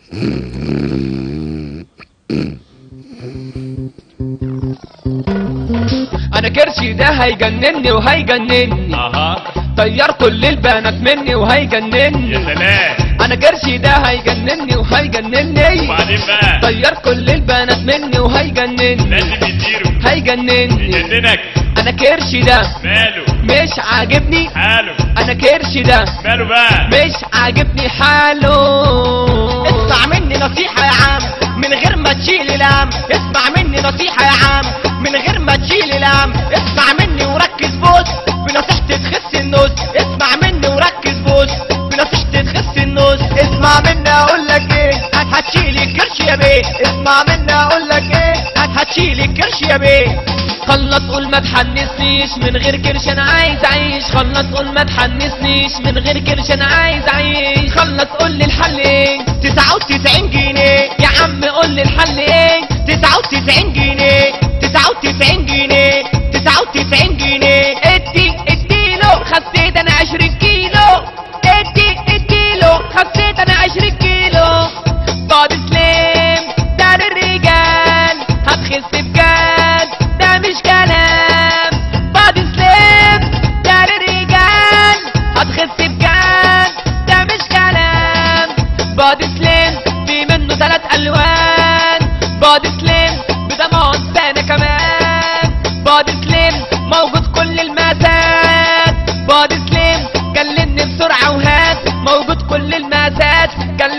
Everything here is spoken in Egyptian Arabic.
انا كرشي ده هيجنني وهيجنني اها طير كل البنات مني وهيجنني يا سلام انا كرشي ده هيجنني وهيجنني وبعدين بقى طير كل البنات مني وهيجنني لازم يديروا هيجنني يجننك انا كرشي ده ماله مش عاجبني حاله انا كرشي ده ماله بقى مش عاجبني حاله اسمع مني نصيحة يا عم من غير ما تشيل الهم اسمع مني نصيحة يا عم من غير ما تشيل الهم اسمع مني وركز بص بنصيحتي تخس النص اسمع مني وركز بص بنصيحتي تخس النص اسمع مني اقول لك ايه هت- هتشيل الكرش يا بيه اسمع مني اقول لك ايه هت- هتشيل الكرش يا بيه خلص قول ما تحنسنيش من غير كرش انا عايز اعيش خلص قول ما تحنسنيش من غير كرش انا عايز اعيش خلص قول لي الحل ايه 99 جنيه يا عم قول لي الحل ايه 99 جنيه 99 جنيه 99 جنيه ادي اديله خسيت انا 20 كيلو ادي اديله خسيت انا 20 كيلو بعد سليم ده للرجال هتخس بجد ده مش كلام بعد سليم ده للرجال هتخس بجد ده مش كلام بعد سليم في منه ثلاث الوان بعد سليم بدمع سنة كمان بعد سليم موجود كل المقاسات بعد سليم كلمني بسرعة وهات موجود كل المقاسات كلمني